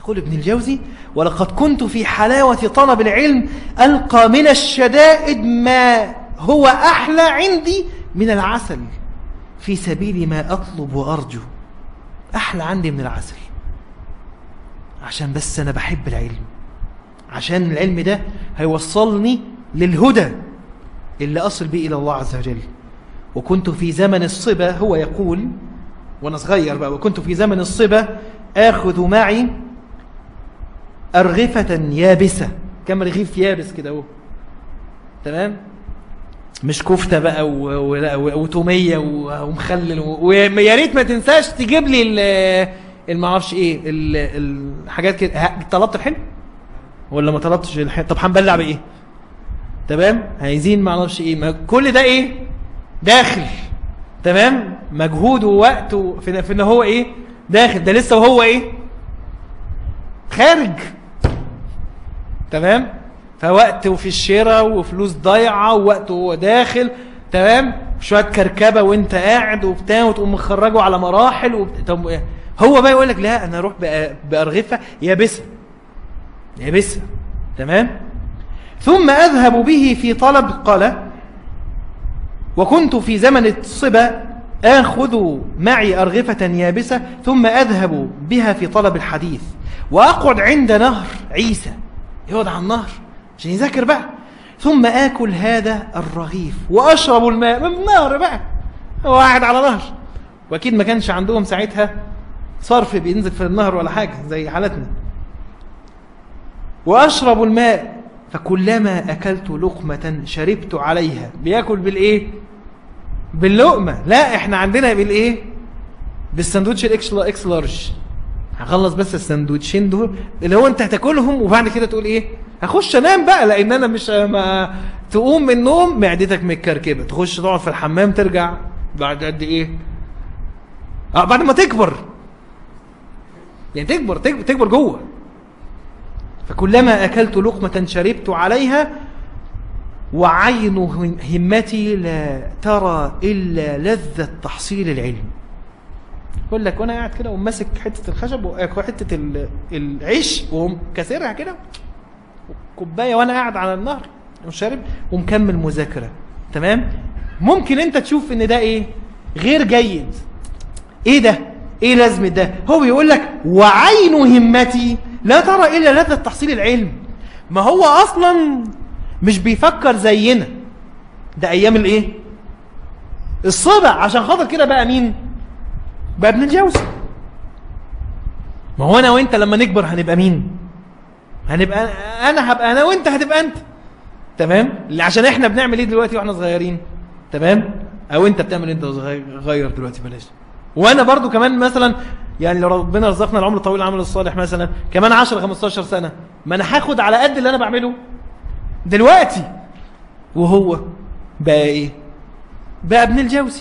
يقول ابن الجوزي ولقد كنت في حلاوة طلب العلم ألقى من الشدائد ما هو أحلى عندي من العسل في سبيل ما أطلب وأرجو أحلى عندي من العسل عشان بس أنا بحب العلم عشان العلم ده هيوصلني للهدى اللي أصل به إلى الله عز وجل وكنت في زمن الصبا هو يقول وأنا صغير بقى وكنت في زمن الصبا آخذ معي أرغفة يابسة كم رغيف يابس كده اهو تمام مش كفتة بقى وتومية ومخلل ويا ريت ما تنساش تجيب لي المعرفش ايه الحاجات كده طلبت الحلو ولا ما طلبتش الحلو طب هنبلع بايه تمام عايزين ما اعرفش ايه ما كل ده ايه داخل تمام مجهود ووقت في, في ان هو ايه داخل ده لسه وهو ايه خارج تمام فوقت وفي الشراء وفلوس ضايعه ووقت وهو داخل تمام شويه كركبه وانت قاعد وبتاع وتقوم مخرجه على مراحل وبت... طب هو بقى يقول لك لا انا اروح بارغفه يابسه يابسه تمام ثم اذهب به في طلب قال وكنت في زمن الصبا آخذ معي أرغفة يابسة ثم أذهب بها في طلب الحديث وأقعد عند نهر عيسى يقعد على النهر عشان يذاكر بقى ثم آكل هذا الرغيف وأشرب الماء من النهر بقى هو قاعد على نهر وأكيد ما كانش عندهم ساعتها صرف بينزل في النهر ولا حاجة زي حالتنا وأشرب الماء فكلما أكلت لقمة شربت عليها بياكل بالإيه باللقمة لا احنا عندنا بالايه بالساندوتش الاكس لارج هخلص بس الساندوتشين دول اللي هو انت هتاكلهم وبعد كده تقول ايه هخش انام بقى لان انا مش ما تقوم من النوم معدتك متكركبه تخش تقعد في الحمام ترجع بعد قد ايه اه بعد ما تكبر يعني تكبر تكبر, تكبر جوه فكلما اكلت لقمه شربت عليها وعين همتي لا ترى إلا لذة تحصيل العلم يقول لك وانا قاعد كده وماسك حتة الخشب وحتة العيش وهم كسرها كده كوباية وانا قاعد على النهر وشارب ومكمل مذاكرة تمام ممكن انت تشوف ان ده ايه غير جيد ايه ده ايه لازمة ده هو بيقول لك وعين همتي لا ترى الا لذة تحصيل العلم ما هو اصلا مش بيفكر زينا ده ايام الايه الصبع عشان خاطر كده بقى مين بقى ابن الجوزي ما هو انا وانت لما نكبر هنبقى مين هنبقى انا هبقى انا وانت هتبقى انت تمام عشان احنا بنعمل ايه دلوقتي واحنا صغيرين تمام او انت بتعمل انت صغير دلوقتي بلاش وانا برضو كمان مثلا يعني لو ربنا رزقنا العمر الطويل العمل الصالح مثلا كمان 10 15 سنه ما انا هاخد على قد اللي انا بعمله دلوقتي وهو بقى ايه بقى ابن الجوزي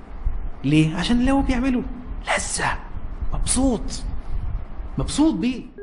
ليه عشان اللي هو بيعمله لذة مبسوط مبسوط بيه